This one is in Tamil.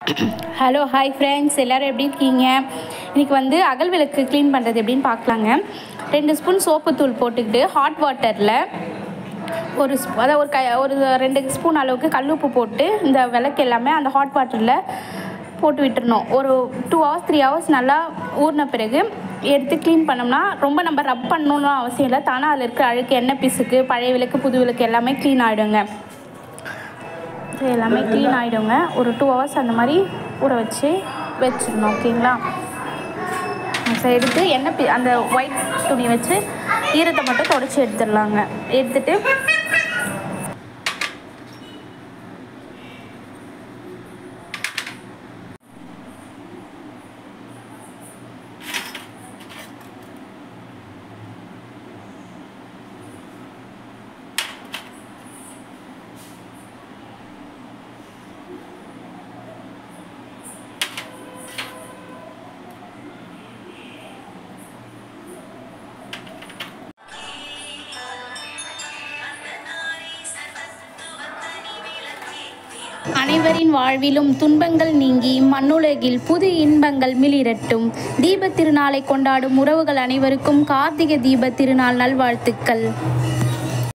ஹலோ ஹாய் ஃப்ரெண்ட்ஸ் எல்லோரும் எப்படி இருக்கீங்க இன்றைக்கி வந்து அகல் விளக்கு க்ளீன் பண்ணுறது எப்படின்னு பார்க்கலாங்க ரெண்டு ஸ்பூன் சோப்புத்தூள் போட்டுக்கிட்டு ஹாட் வாட்டரில் ஒரு ஸ்பூ அதாவது ஒரு க ஒரு ரெண்டு ஸ்பூன் அளவுக்கு கல்லுப்பு போட்டு இந்த விளக்கு எல்லாமே அந்த ஹாட் வாட்டரில் போட்டு விட்டுறணும் ஒரு டூ ஹவர்ஸ் த்ரீ ஹவர்ஸ் நல்லா ஊறின பிறகு எடுத்து க்ளீன் பண்ணோம்னா ரொம்ப நம்ம ரப் பண்ணணும்னு அவசியம் இல்லை தானாக அதில் இருக்கிற அழுக்கு எண்ணெய் பிசுக்கு பழைய விளக்கு புது விளக்கு எல்லாமே க்ளீன் ஆகிடுங்க இது எல்லாமே க்ளீன் ஆகிடுங்க ஒரு டூ ஹவர்ஸ் அந்த மாதிரி ஊற வச்சு வச்சிடணும் ஓகேங்களா இப்போ எடுத்து எண்ணெய் பி அந்த ஒயிட் துணி வச்சு ஈரத்தை மட்டும் தொடச்சி எடுத்துடலாங்க எடுத்துட்டு அனைவரின் வாழ்விலும் துன்பங்கள் நீங்கி மண்ணுலகில் புது இன்பங்கள் மிளிரட்டும் தீபத் திருநாளை கொண்டாடும் உறவுகள் அனைவருக்கும் கார்த்திகை தீபத் திருநாள் நல்வாழ்த்துக்கள்